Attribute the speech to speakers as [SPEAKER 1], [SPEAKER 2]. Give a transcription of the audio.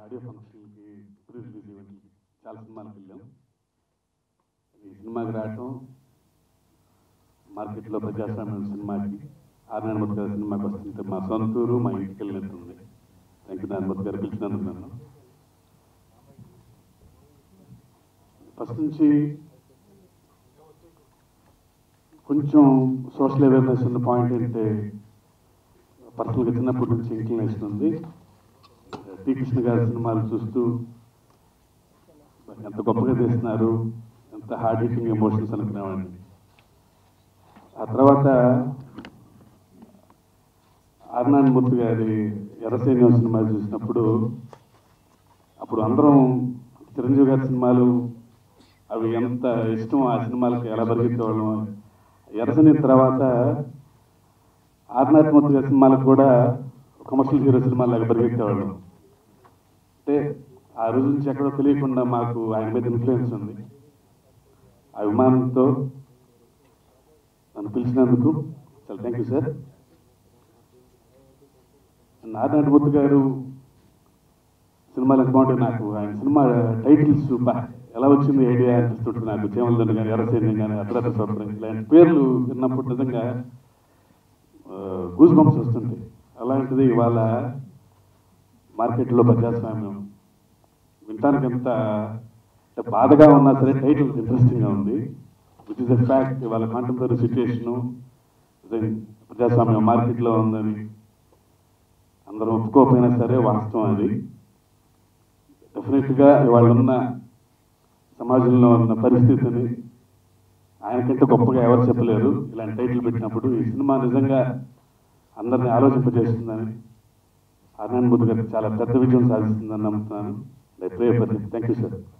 [SPEAKER 1] audio ఫంక్షన్కి pre release ఈవెంట్కి చాలా సినిమాలకు వెళ్ళాం ఈ సినిమాకి రావటం మార్కెట్లో ప్రజాస్వామ్యం సినిమాకి ఆర్ నారాయణమూర్తి గారి సినిమాకి వస్తుంటే మా సొంతూరు మా ఇంటికి వెళ్ళినట్టుంది థ్యాంక్ యూ నారాయణమూర్తి గారు పిలిచినందుకు నన్ను ఫస్ట్ నుంచి కొంచెం సోషల్ అవేర్నెస్ ఉన్న పాయింట్ ఏంటంటే పర్సనల్గా చిన్నప్పటి నుంచి ఇంక్లినేషన్ ఉంది టీ కృష్ణ గారి సినిమాలు చూస్తూ ఎంత గొప్పగా తీస్తున్నారు ఎంత హార్డ్ హిట్టింగ్ ఎమోషన్స్ అనుకునేవాడిని ఆ తర్వాత ఆర్నారాయణమూర్తి గారి ఎర్రసేన సినిమాలు చూసినప్పుడు అప్పుడు అందరం చిరంజీవి గారి సినిమాలు అవి ఎంత ఇష్టం ఆ సినిమాలకి ఎలా పరిగెత్తేవాళ్ళం ఎర్రసేన తర్వాత ఆర్నారాయణమూర్తి గారి సినిమాలకు కూడా కమర్షియల్ హీరో సినిమాలు పరిగెత్తేవాళ్ళం అంటే ఆ రోజు నుంచి ఎక్కడో తెలియకుండా మాకు ఆయన మీద ఇన్ఫ్లుయెన్స్ ఉంది ఆ అభిమానంతో నన్ను పిలిచినందుకు చాలా థ్యాంక్ యూ సార్ నారాయణమూర్తి గారు సినిమాలు ఎంత బాగుంటాయి నాకు ఆయన సినిమా టైటిల్స్ బా ఎలా వచ్చింది ఐడియా అనిపిస్తుంటుంది నాకు చేమలదండ కానీ ఎర్రసైన్యం కానీ అర్ధరాత్రి స్వప్నం ఇలాంటి పేర్లు విన్నప్పుడు నిజంగా గూస్ బంప్స్ వస్తుంటాయి అలాంటిది ఇవాళ మార్కెట్లో ప్రజాస్వామ్యం వినటానికి ఎంత అంటే బాధగా ఉన్నా సరే టైటిల్ ఇంట్రెస్టింగ్గా ఉంది విచ్ ఇస్ ఎ ఫ్యాక్ట్ ఇవాళ కాంటెంపరీ సిచ్యుయేషను ప్రజాస్వామ్యం మార్కెట్లో ఉందని అందరూ ఒప్పుకోకపోయినా సరే వాస్తవం అది డెఫినెట్గా ఇవాళ ఉన్న సమాజంలో ఉన్న పరిస్థితిని ఆయనకంటే గొప్పగా ఎవరు చెప్పలేరు ఇలాంటి టైటిల్ పెట్టినప్పుడు ఈ సినిమా నిజంగా అందరిని ఆలోచింపజేస్తుందని ఆనంద్ బుద్ధ గారికి చాలా పెద్ద విజయం సాధిస్తుందని నమ్ముతున్నాను థ్యాంక్ యూ సార్